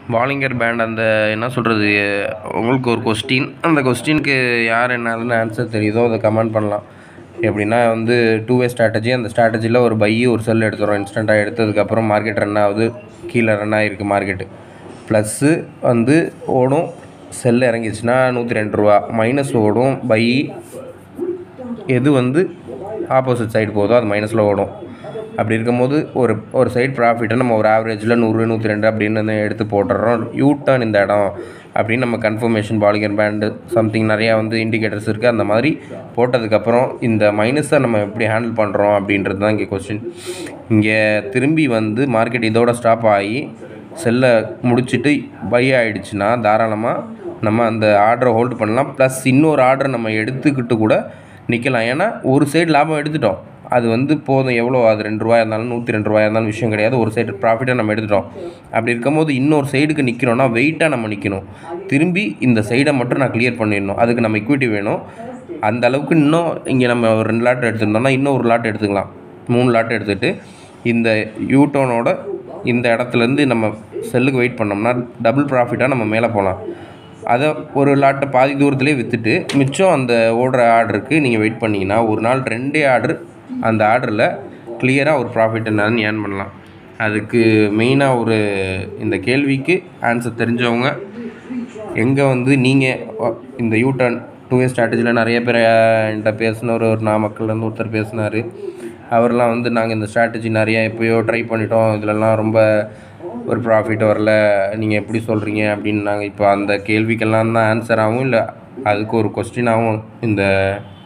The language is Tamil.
வாலிங்கர் பேண்ட் அந்த என்ன சொல்கிறது உங்களுக்கு ஒரு கொஸ்டின் அந்த கொஸ்டினுக்கு யார் என்னதுன்னு ஆன்சர் தெரியுதோ அதை கமெண்ட் பண்ணலாம் எப்படின்னா வந்து டூ வே ஸ்ட்ராட்டஜி அந்த ஸ்ட்ராட்டஜியில் ஒரு பை ஒரு செல் எடுத்துகிறோம் இன்ஸ்டண்ட்டாக எடுத்ததுக்கப்புறம் மார்க்கெட் ரன் ஆகுது கீழே ரன் ஆகிருக்கு மார்க்கெட்டு ப்ளஸ்ஸு வந்து ஓடும் செல் இறங்கிச்சுன்னா நூற்றி ரெண்டு ரூபா மைனஸ் ஓடும் பை எது வந்து ஆப்போசிட் சைடு போதோ அது மைனஸில் ஓடும் அப்படி இருக்கும்போது ஒரு ஒரு சைடு ப்ராஃபிட்டை நம்ம ஒரு ஆவரேஜில் நூறு நூற்றி ரெண்டு அப்படின்னு வந்து எடுத்து போட்டுடுறோம் யூ டர்ன் இந்த இடம் அப்படின்னு நம்ம கன்ஃபர்மேஷன் பாலிகர் பேண்டு சம்திங் நிறையா வந்து இண்டிகேட்டர்ஸ் இருக்குது அந்த மாதிரி போட்டதுக்கப்புறம் இந்த மைனஸை நம்ம எப்படி ஹேண்டில் பண்ணுறோம் அப்படின்றது தான் இங்கே கொஸ்டின் இங்கே திரும்பி வந்து மார்க்கெட் இதோட ஸ்டாப் ஆகி செல்லை முடிச்சுட்டு பை ஆகிடுச்சுன்னா தாராளமாக நம்ம அந்த ஆர்டரை ஹோல்டு பண்ணலாம் ப்ளஸ் இன்னொரு ஆர்டரை நம்ம எடுத்துக்கிட்டு கூட நிற்கலாம் ஏன்னா ஒரு சைடு லாபம் எடுத்துட்டோம் அது வந்து போதும் எவ்வளோ அது ரெண்டு ரூபாயா இருந்தாலும் நூற்றி ரெண்டு ரூபாயா இருந்தாலும் விஷயம் கிடையாது ஒரு சைடு ப்ராஃபிட்டை நம்ம எடுத்துட்டோம் அப்படி இருக்கும்போது இன்னொரு சைடுக்கு நிற்கிறோன்னா வெயிட்டாக நம்ம நிற்கணும் திரும்பி இந்த சைடை மட்டும் நான் கிளியர் பண்ணிடணும் அதுக்கு நம்ம equity வேணும் அந்த அளவுக்கு இன்னும் இங்கே நம்ம ஒரு ரெண்டு லாட் எடுத்திருந்தோம்னா இன்னும் ஒரு லாட் எடுத்துக்கலாம் மூணு லாட் எடுத்துகிட்டு இந்த யூட்டோனோட இந்த இடத்துலேருந்து நம்ம செல்லுக்கு வெயிட் பண்ணோம்னா டபுள் ப்ராஃபிட்டாக நம்ம மேலே போகலாம் அதை ஒரு லாட்டை பாதி தூரத்துலேயே விற்றுட்டு மிச்சம் அந்த ஓடுற ஆர்டருக்கு நீங்கள் வெயிட் பண்ணிங்கன்னா ஒரு நாள் ரெண்டே ஆர்டர் அந்த ஆர்டரில் கிளியராக ஒரு ப்ராஃபிட் என்னன்னு ஏர்ன் பண்ணலாம் அதுக்கு மெயினாக ஒரு இந்த கேள்விக்கு ஆன்சர் தெரிஞ்சவங்க எங்கே வந்து நீங்கள் இந்த யூ டர்ன் டூ இயர் ஸ்ட்ராட்டஜியில் நிறைய பேர் என்கிட்ட பேசினவர் ஒரு நாமக்கல்லேருந்து ஒருத்தர் பேசினார் அவர்லாம் வந்து நாங்கள் இந்த ஸ்ட்ராட்டஜி நிறையா எப்போயோ ட்ரை பண்ணிட்டோம் இதிலலாம் ரொம்ப ஒரு ப்ராஃபிட் வரல நீங்கள் எப்படி சொல்கிறீங்க அப்படின்னு நாங்கள் இப்போ அந்த கேள்விக்கெல்லாம் தான் ஆன்சராகவும் இல்லை அதுக்கு ஒரு கொஸ்டினாகவும் இந்த